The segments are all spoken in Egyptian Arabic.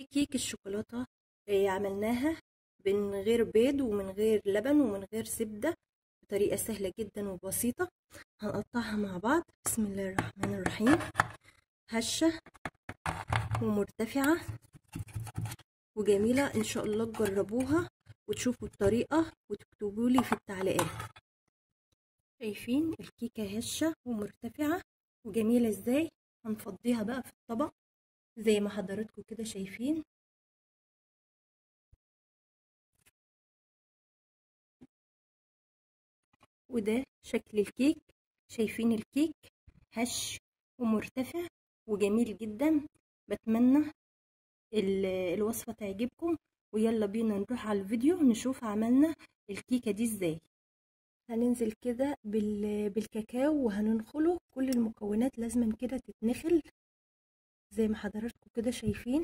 في كيك الشوكولاتة آه، عملناها من غير بيض ومن غير لبن ومن غير زبدة بطريقة سهلة جدا وبسيطة هنقطعها مع بعض بسم الله الرحمن الرحيم هشة ومرتفعة وجميلة ان شاء الله تجربوها وتشوفوا الطريقة وتكتبوا لي في التعليقات شايفين الكيكة هشة ومرتفعة وجميلة ازاي هنفضيها بقى في الطبق زي ما حضراتكم كده شايفين وده شكل الكيك شايفين الكيك هش ومرتفع وجميل جدا بتمنى الوصفة تعجبكم ويلا بينا نروح على الفيديو نشوف عملنا الكيكة دي ازاي هننزل كده بالكاكاو وهننخله كل المكونات لازما كده تتنخل زي ما حضراتكم كده شايفين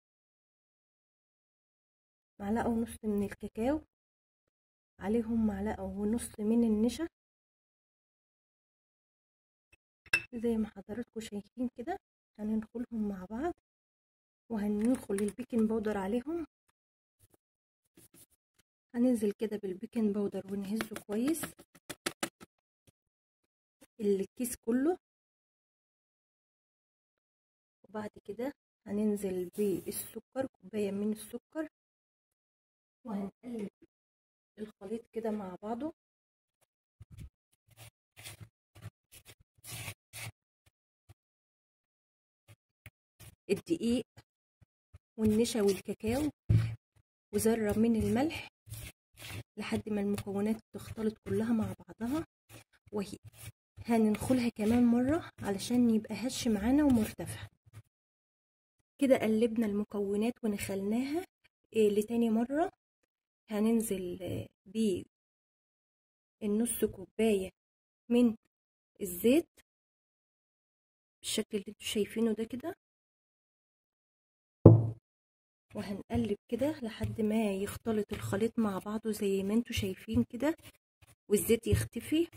معلقة ونص من الكاكاو عليهم معلقة ونص من النشا زي ما حضراتكم شايفين كده هننخلهم مع بعض وهننخل البيكنج باودر عليهم هننزل كده بالبيكنج باودر ونهزه كويس الكيس كله وبعد كده هننزل بالسكر كوباية من السكر وهنقلب الخليط كده مع بعضه الدقيق والنشا والكاكاو وذرة من الملح لحد ما المكونات تختلط كلها مع بعضها وهي هننخلها كمان مرة علشان يبقى هش معانا ومرتفع كده قلبنا المكونات ونخلناها إيه لتاني مرة هننزل بالنص كوباية من الزيت بالشكل اللي انتوا شايفينه ده كده وهنقلب كده لحد ما يختلط الخليط مع بعضه زي ما انتوا شايفين كده والزيت يختفي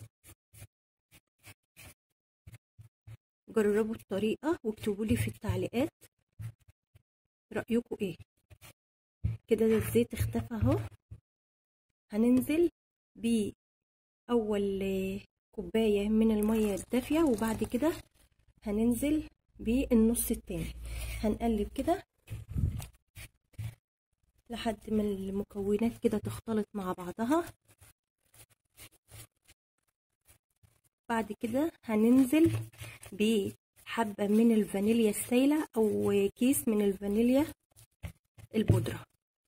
جربوا الطريقة واكتبوا لي في التعليقات رأيكم ايه كده الزيت اختفى اهو هننزل بأول كوباية من المية الدافية وبعد كده هننزل بالنص التاني هنقلب كده لحد ما المكونات كده تختلط مع بعضها بعد كده هننزل بحبة من الفانيليا السايلة او كيس من الفانيليا البودرة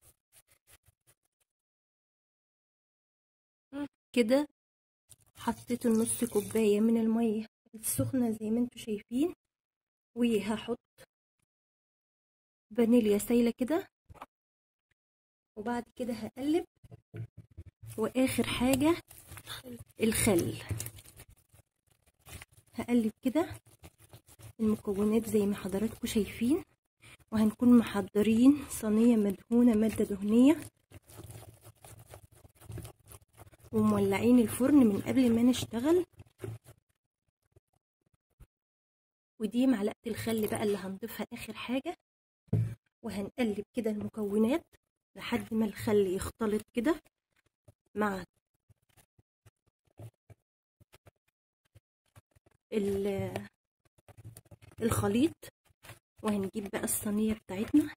كده حطيت النص كوباية من المية السخنة زي ما انتوا شايفين وهحط فانيليا سايلة كده وبعد كده هقلب واخر حاجة الخل هقلب كده المكونات زي ما حضراتكم شايفين وهنكون محضرين صينية مدهونة مادة دهنية ومولعين الفرن من قبل ما نشتغل ودي معلقة الخل بقى اللي هنضيفها اخر حاجة وهنقلب كده المكونات لحد ما الخل يختلط كده مع الخليط وهنجيب بقى الصينية بتاعتنا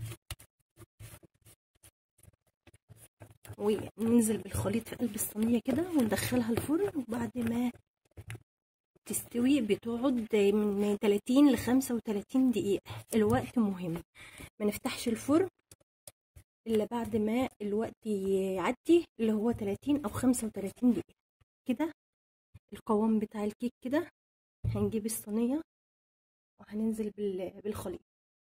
وننزل بالخليط في قلب الصينية كده وندخلها الفرن وبعد ما تستوي بتقعد من 30 ل 35 دقيقة الوقت مهم ما نفتحش الفرن الا بعد ما الوقت يعدي اللي هو 30 او 35 دقيقة كده القوام بتاع الكيك كده هنجيب الصينية وهننزل بالخليط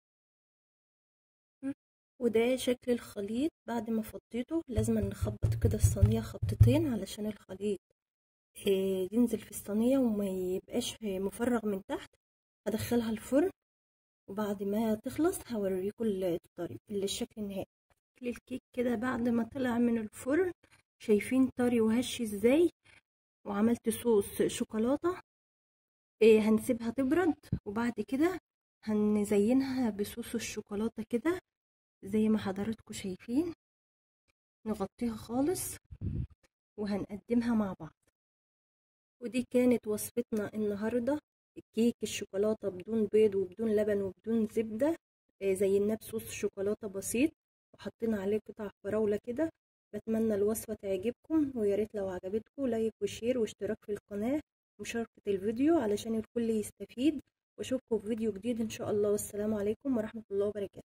وده شكل الخليط بعد ما فضيته لازم نخبط كده الصينية خبطتين علشان الخليط ينزل في الصينية وما يبقاش مفرغ من تحت هدخلها الفرن وبعد ما تخلص هوريكم الطريق الشكل النهائي الكيك كده بعد ما طلع من الفرن شايفين طري وهش ازاي وعملت صوص شوكولاتة هنسيبها تبرد وبعد كده هنزينها بصوص الشوكولاتة كده زي ما حضراتكم شايفين نغطيها خالص وهنقدمها مع بعض ودي كانت وصفتنا النهاردة كيك الشوكولاتة بدون بيض وبدون لبن وبدون زبدة زيناه بصوص شوكولاتة بسيط وحطينا عليه قطع فراولة كده بتمنى الوصفة تعجبكم وياريت لو عجبتكم لايك وشير واشتراك في القناة ومشاركة الفيديو علشان الكل يستفيد واشوفكم في فيديو جديد ان شاء الله والسلام عليكم ورحمة الله وبركاته